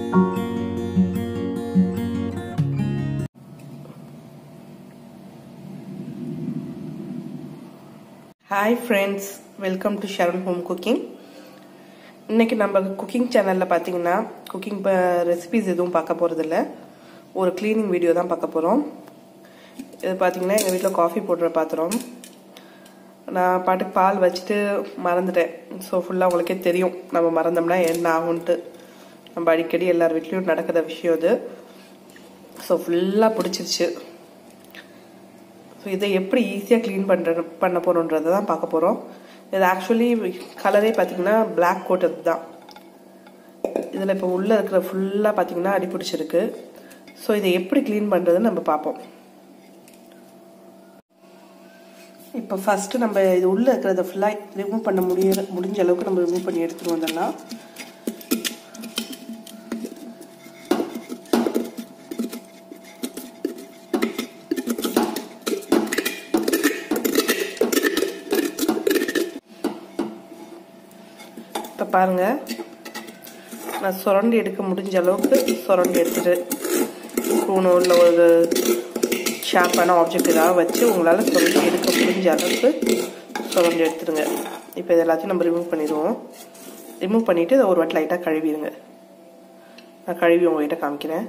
hi friends welcome to Sharan home cooking இன்னைக்கு நம்ம cooking சேனலில் பார்த்தீங்கன்னா குக்கிங் ரெசிபிஸ் எதுவும் பார்க்க போகிறதில்ல ஒரு க்ளீனிங் வீடியோ தான் பார்க்க போகிறோம் இது பார்த்தீங்கன்னா எங்கள் வீட்டில் காஃபி போடுற பாத்திரம் நான் பாட்டுக்கு பால் வச்சுட்டு மறந்துட்டேன் ஸோ ஃபுல்லாக உங்களுக்கே தெரியும் நம்ம மறந்தோம்னா என்ன ஆகும்ன்ட்டு நம்ம அடிக்கடி எல்லார் வீட்லேயும் நடக்கிற விஷயம் இது ஸோ ஃபுல்லாக பிடிச்சிருச்சு ஸோ இதை எப்படி ஈஸியாக க்ளீன் பண்ணுற பண்ண போகிறோன்றதை தான் பார்க்க போகிறோம் இது ஆக்சுவலி கலரே பார்த்தீங்கன்னா பிளாக் கோட் தான் இதில் இப்போ உள்ளே இருக்கிற ஃபுல்லாக பார்த்தீங்கன்னா அடி பிடிச்சிருக்கு ஸோ இதை எப்படி க்ளீன் பண்ணுறதுன்னு நம்ம பார்ப்போம் இப்போ ஃபஸ்ட்டு நம்ம இது உள்ளே இருக்கிறத ஃபுல்லாக ரிமூவ் பண்ண முடிய முடிஞ்ச அளவுக்கு நம்ம ரிமூவ் பண்ணி எடுத்துகிட்டு வந்துடலாம் இப்போ பாருங்கள் நான் சுரண்டி எடுக்க முடிஞ்ச அளவுக்கு சுரண்டி எடுத்துட்டு ஸ்பூனோ இல்லை ஒரு ஷார்ப்பான ஆப்ஜெக்ட் ஏதாவது வச்சு உங்களால் சுரண்டி எடுக்க முடிஞ்ச அளவுக்கு சுரண்டி எடுத்துடுங்க இப்போ இது எல்லாத்தையும் நம்ம ரிமூவ் பண்ணிடுவோம் ரிமூவ் பண்ணிவிட்டு இதை ஒரு வாட்டி லைட்டாக கழுவிடுங்க நான் கழுவி உங்ககிட்ட காமிக்கிறேன்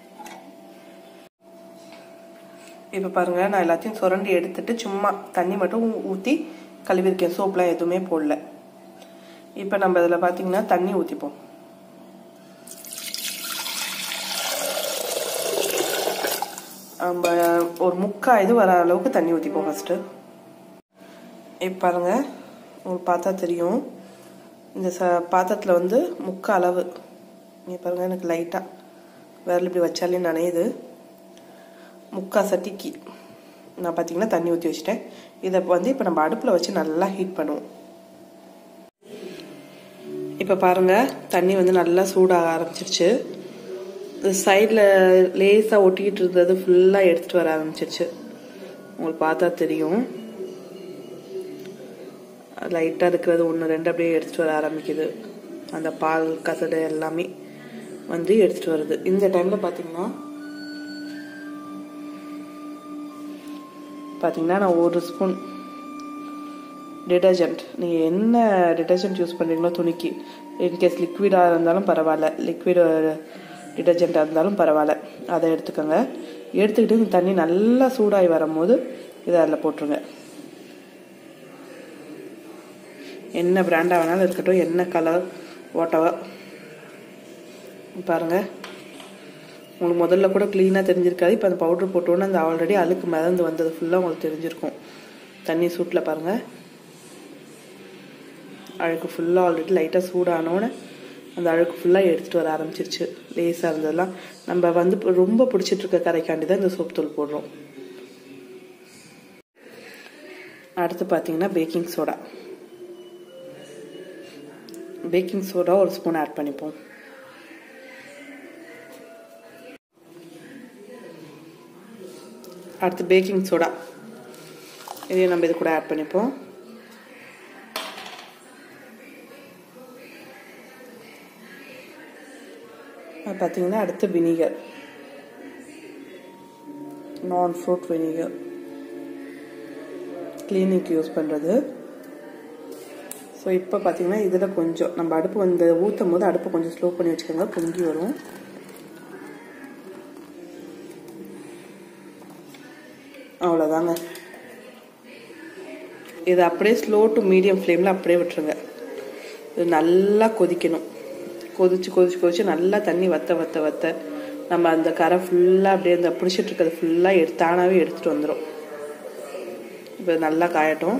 இப்போ பாருங்கள் நான் எல்லாத்தையும் சுரண்டி எடுத்துட்டு சும்மா தண்ணி மட்டும் ஊற்றி கழுவிருக்கேன் சோப்லாம் எதுவுமே போடல இப்போ நம்ம இதில் பார்த்தீங்கன்னா தண்ணி ஊற்றிப்போம் நம்ம ஒரு முக்கா இது வர அளவுக்கு தண்ணி ஊற்றிப்போம் ஃபஸ்ட்டு இப்போ பாருங்கள் உங்களுக்கு பார்த்தா தெரியும் இந்த ச பாத்திரத்தில் வந்து முக்கா அளவு இங்கே பாருங்கள் எனக்கு லைட்டாக விரல் இப்படி வச்சாலே நனையுது முக்கா சட்டிக்கு நான் பார்த்தீங்கன்னா தண்ணி ஊற்றி வச்சுட்டேன் இதை வந்து இப்போ நம்ம அடுப்பில் வச்சு நல்லா ஹீட் பண்ணுவோம் இப்போ பாருங்கள் தண்ணி வந்து நல்லா சூடாக ஆரம்பிச்சிருச்சு சைடில் லேஸாக ஒட்டிக்கிட்டு இருந்தது ஃபுல்லாக எடுத்துகிட்டு வர ஆரம்பிச்சிருச்சு உங்களுக்கு பார்த்தா தெரியும் லைட்டாக இருக்கிறது ஒன்று ரெண்டு அப்படியே எடுத்துகிட்டு வர ஆரம்பிக்குது அந்த பால் கசடு எல்லாமே வந்து எடுத்துகிட்டு வருது இந்த டைமில் பார்த்தீங்கன்னா பார்த்தீங்கன்னா நான் ஒரு ஸ்பூன் டிடர்ஜென்ட் நீங்கள் என்ன டிடர்ஜென்ட் யூஸ் பண்ணுறீங்களோ துணிக்கு இன்கேஸ் லிக்விடாக இருந்தாலும் பரவாயில்ல லிக்விட் டிடர்ஜென்ட்டாக இருந்தாலும் பரவாயில்ல அதை எடுத்துக்கோங்க எடுத்துக்கிட்டு இந்த தண்ணி நல்லா சூடாகி வரும்போது இதை அதில் போட்டுருங்க என்ன பிராண்டாக வேணாலும் இருக்கட்டும் என்ன கலர் ஓட்டவா பாருங்கள் உங்களுக்கு முதல்ல கூட க்ளீனாக தெரிஞ்சிருக்காது இப்போ அந்த பவுட்ரு போட்டோன்னே அந்த ஆல்ரெடி அழுக்கு மிதந்து வந்தது ஃபுல்லாக உங்களுக்கு தெரிஞ்சிருக்கும் தண்ணி சூட்டில் பாருங்கள் அழுக்கு ஃபுல்லாக ஆல்ரெடி லைட்டாக சூடானோன்னு அந்த அழுக்கு ஃபுல்லாக எடுத்துகிட்டு வர ஆரம்பிச்சிருச்சு லேஸாக இருந்ததெல்லாம் நம்ம வந்து ரொம்ப பிடிச்சிட்டு இருக்க கரைக்காண்டி தான் இந்த சோப் தூள் போடுறோம் அடுத்து பார்த்தீங்கன்னா பேக்கிங் சோடா பேக்கிங் சோடா ஒரு ஸ்பூன் ஆட் பண்ணிப்போம் அடுத்து பேக்கிங் சோடா இதையும் நம்ம இது கூட ஆட் பண்ணிப்போம் பார்த்தீங்கன்னா அடுத்து வினிகர் நான் ஃப்ரூட் வினிகர் கிளீனிக்கு யூஸ் பண்ணுறது ஸோ இப்போ பார்த்தீங்கன்னா இதில் கொஞ்சம் நம்ம அடுப்பு வந்து ஊற்றும் போது அடுப்பு கொஞ்சம் ஸ்லோ பண்ணி வச்சுக்கோங்க பொங்கி வரும் அவ்வளோதாங்க இது அப்படியே ஸ்லோ டு மீடியம் ஃப்ளேமில் அப்படியே விட்டுருங்க இது நல்லா கொதிக்கணும் கொதிச்சு கொதிச்சு கொதிச்சு நல்லா தண்ணி வத்த வத்த வத்த நம்ம அந்த கரை ஃபுல்லாக அப்படியே அந்த பிடிச்சிட்டு இருக்கிறது ஃபுல்லாக எடுத்து தானாகவே எடுத்துகிட்டு வந்துடும் இப்போ நல்லா காயட்டும்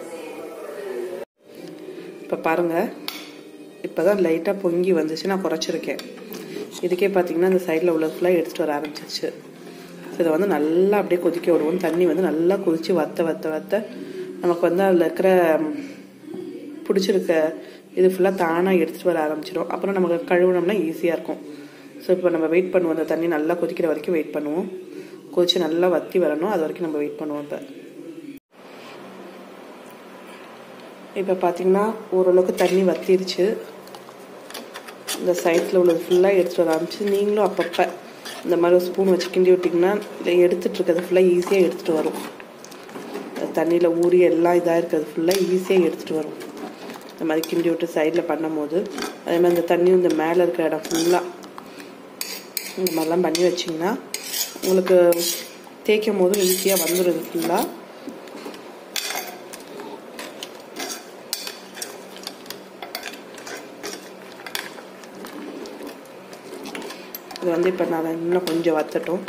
இப்போ பாருங்கள் இப்போ தான் லைட்டாக பொங்கி வந்துச்சு நான் குறைச்சிருக்கேன் இதுக்கே பார்த்தீங்கன்னா அந்த சைடில் உள்ள ஃபுல்லாக எடுத்துகிட்டு வர ஆரம்பிச்சிருச்சு ஸோ இதை வந்து நல்லா அப்படியே கொதிக்க விடுவோம் தண்ணி வந்து நல்லா கொதித்து வத்த வத்த வத்த நமக்கு வந்து அதில் இருக்கிற பிடிச்சிருக்க இது ஃபுல்லாக தானாக எடுத்துகிட்டு வர ஆரம்பிச்சிடும் அப்புறம் நமக்கு கழுவுனோம்னா ஈஸியாக இருக்கும் ஸோ இப்போ நம்ம வெயிட் பண்ணுவோம் அந்த தண்ணி நல்லா கொதிக்கிற வரைக்கும் வெயிட் பண்ணுவோம் கொதிச்சு நல்லா வத்தி வரணும் அது வரைக்கும் நம்ம வெயிட் பண்ணுவோம் இப்போ இப்போ பார்த்தீங்கன்னா ஓரளவுக்கு தண்ணி வத்திருச்சு இந்த சைட்ஸில் உள்ளது ஃபுல்லாக எடுத்துகிட்டு வர ஆரம்பிச்சு நீங்களும் அப்பப்போ இந்த மாதிரி ஒரு ஸ்பூன் வச்சு கிண்டி விட்டிங்கன்னா இதை எடுத்துகிட்டு இருக்கிறது ஃபுல்லாக ஈஸியாக எடுத்துகிட்டு வரும் தண்ணியில் ஊறி எல்லாம் இதாக இருக்கிறது ஃபுல்லாக ஈஸியாக எடுத்துகிட்டு வரும் இந்த மாதிரி கிண்டி விட்டு சைடில் பண்ணும்போது அதே மாதிரி இந்த தண்ணி இந்த மேலே இருக்கிற இடம் ஃபுல்லாக இந்த மாதிரிலாம் பண்ணி வச்சிங்கன்னா உங்களுக்கு தேய்க்கும் போது ஈஸியாக வந்துடும் இது ஃபுல்லாக இது வந்து இப்போ நான் இன்னும் கொஞ்சம் வத்தட்டும்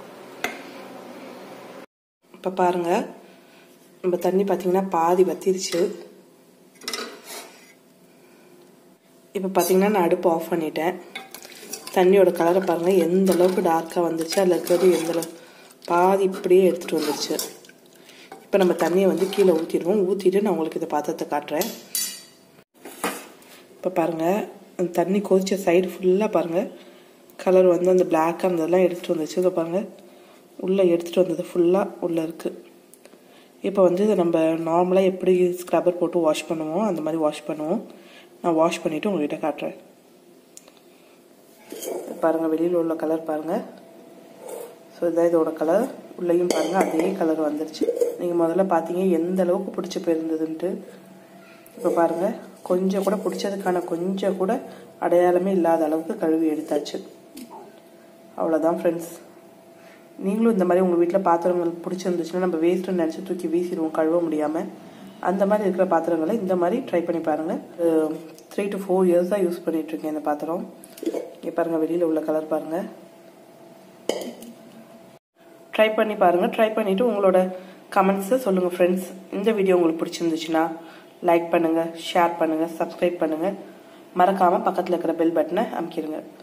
இப்போ பாருங்கள் நம்ம தண்ணி பார்த்தீங்கன்னா பாதி வத்திருச்சு இப்போ பார்த்தீங்கன்னா நான் அடுப்பு ஆஃப் பண்ணிட்டேன் தண்ணியோட கலரை பாருங்கள் எந்த அளவுக்கு டார்க்காக வந்துச்சு அதில் இருக்கிறது எந்த அளவு பாதி இப்படியே எடுத்துகிட்டு வந்துருச்சு இப்போ நம்ம தண்ணியை வந்து கீழே ஊற்றிடுவோம் ஊற்றிட்டு நான் உங்களுக்கு இந்த பாத்திரத்தை காட்டுறேன் இப்போ பாருங்கள் அந்த தண்ணி கொதிச்ச சைடு ஃபுல்லாக பாருங்கள் கலர் வந்து அந்த பிளாக்காக இருந்ததெல்லாம் எடுத்துகிட்டு வந்துச்சு இதை பாருங்கள் உள்ளே எடுத்துகிட்டு வந்தது ஃபுல்லாக உள்ளே இருக்குது இப்போ வந்து இதை நம்ம நார்மலாக எப்படி ஸ்க்ரப்பர் போட்டு வாஷ் பண்ணுவோம் அந்த மாதிரி வாஷ் பண்ணுவோம் நான் வாஷ் பண்ணிவிட்டு உங்கள்கிட்ட காட்டுறேன் பாருங்கள் வெளியில் உள்ள கலர் பாருங்கள் ஸோ இதான் இதோட கலர் உள்ளேயும் பாருங்கள் அதே கலர் வந்துருச்சு நீங்கள் முதல்ல பார்த்தீங்க எந்த அளவுக்கு பிடிச்சி போயிருந்ததுன்ட்டு இப்போ பாருங்கள் கொஞ்சம் கூட பிடிச்சதுக்கான கொஞ்சம் கூட அடையாளமே இல்லாத அளவுக்கு கழுவி எடுத்தாச்சு அவ்வளோதான் ஃப்ரெண்ட்ஸ் நீங்களும் இந்த மாதிரி உங்கள் வீட்டில் பாத்திரங்கள் பிடிச்சிருந்துச்சுன்னா நம்ம வேஸ்ட்டுன்னு நினச்சி தூக்கி வீசிடுவோம் கழுவ முடியாமல் அந்த மாதிரி இருக்கிற பாத்திரங்களை இந்த மாதிரி ட்ரை பண்ணி பாருங்கள் த்ரீ டு ஃபோர் இயர்ஸாக யூஸ் பண்ணிகிட்ருக்கேன் இந்த பாத்திரம் இங்கே பாருங்கள் வெளியில் உள்ள கலர் பாருங்கள் ட்ரை பண்ணி பாருங்கள் ட்ரை பண்ணிவிட்டு உங்களோட கமெண்ட்ஸை சொல்லுங்கள் ஃப்ரெண்ட்ஸ் இந்த வீடியோ உங்களுக்கு பிடிச்சிருந்துச்சுன்னா லைக் பண்ணுங்கள் ஷேர் பண்ணுங்கள் சப்ஸ்கிரைப் பண்ணுங்கள் மறக்காமல் பக்கத்தில் இருக்கிற பெல் பட்டனை அமைக்கிடுங்க